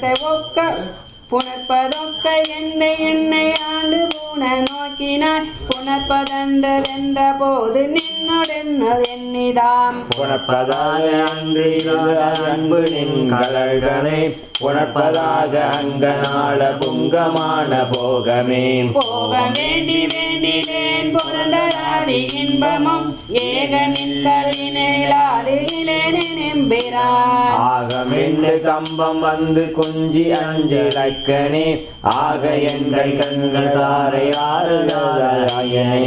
புனர்க்க ஒக்க புணர்ப்பதொக்க என்னை என்னை ஆண்டு பூன நோக்கினாய் புணர்ப்பதென்ற போது நின்னொடென்னது எண்ணிதாம் புணர்ப்பதாக அன்று இல்லாத அன்பு நின் கடல்களை புணர்ப்பதாக அங்கநாள புங்கமான போகமே போக வேண்டி வேண்டினேன் பிறந்ததாடி இன்பமும் ஏக நிற்கலினாது இளநெம்பிரான் ஆகமென்று கம்பம் வந்து குஞ்சி அஞ்சு லக்கனே ஆக எங்கள் கண்கள் தாரை ஆறுதாயனே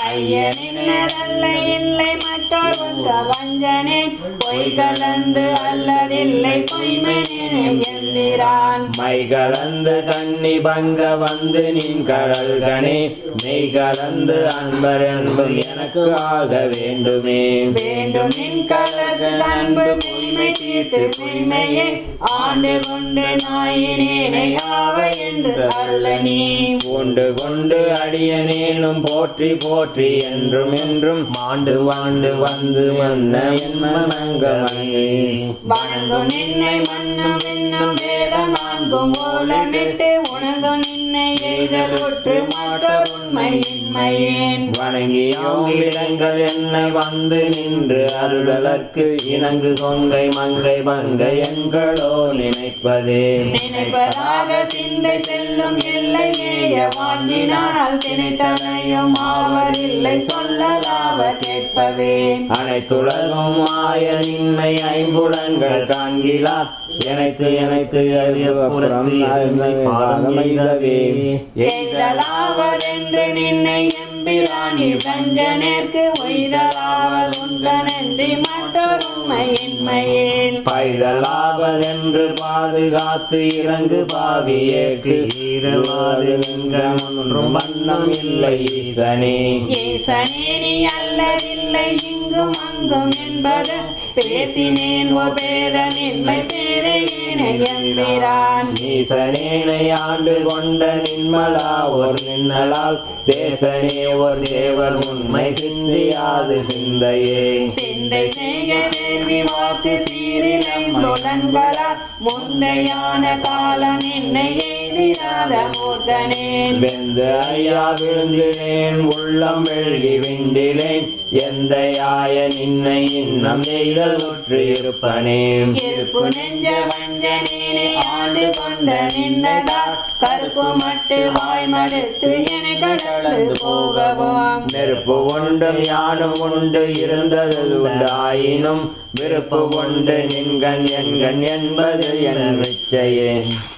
ஐயனின்னதல்ல இல்லை மற்றொரு வஞ்சனே பொய் கலந்து அல்லதில்லை பொய்மை எம்பிரான் மை கலந்து கண்ணி பங்க வந்து நின் கடல்கனே மெய் கலந்து அன்பர் அன்பு எனக்கு ஆக வேண்டுமே வேண்டும் நின் கலகு அன்பு பொய்மை தீர்த்து பொய்மையை ஆண்டு கொண்டு நாயினேனை ஆவ என்று அல்ல நீ கொண்டு கொண்டு அடியனேனும் போற்றி போற்றி என்றும் என்றும் மாண்டு வாண்டு வந்து வந்த என் மனங்கமணி வணங்கும் நின்னை மன்னும் என்னும் வேத நான்கும் ஓலமிட்டு உணங்கும் நின்னை எய்தல் ஒற்று மற்றொரு உண்மையின்மையேன் வணங்கியோம் இடங்கள் என்னை வந்து நின்று அருளலற்கு இணங்கு கொங்கை மங்கை பங்கை எங்களோ நினைப்பதே நினைப்பதாக சிந்தை செல்லும் எல்லை ஏய வாங்கினால் திணைத்தனையும் ஆவதில்லை சொல்லலாவ கேட்பவே அனைத்துலகும் ஆய நின்னை ஐம்புலங்கள் காண்கிலா எனக்கு எனக்கு அறிய புறத்தி அருமை பாதம் எய்தவே எய்தலாவதென்று நின்னை எம்பிராணி வஞ்சனேற்கு ஒய்தலாவது உண்கனன்றி மற்றொருமையின்மையேன் பைதலாவதென்று பாதுகாத்து இறங்கு பாவியேக்கு ஈரவாது ஒன்றும் வண்ணம் இல்லை ஈசனே ஈசனேனி அல்லதில்லை இங்கும் அங்கும் என்பது பேசினேன் ஒரு பேதமில்லை பேரையின எம்பிரான் நீசனேனை ஆண்டு கொண்ட நின்மலா ஒரு நின்னலால் தேசனே ஒரு தேவர் உண்மை சிந்தியாது சிந்தையே சிந்தை செய்ய வேள்வி வாக்கு சீரிலம் நுழன்களா முந்தையான காலம் என்னை எய்திராத மூர்த்தனேன் வெந்து ஐயா விழுந்தினேன் உள்ளம் வெள்கி விண்டினேன் எந்த யாய நின்னை இன்னம் எய்தல் உற்று இருப்பனேன் இருப்பு நெஞ்ச வஞ்சனேனை ஆண்டு கொண்ட நின்னதா கருப்பு மட்டு வாய் மடுத்து என கடந்து போகவும் நெருப்பு உண்டு யானும் உண்டு இருந்தது உண்டு ஆயினும் விருப்பு கொண்டு நின்கண் என்கண் என்பது என் நிச்சயே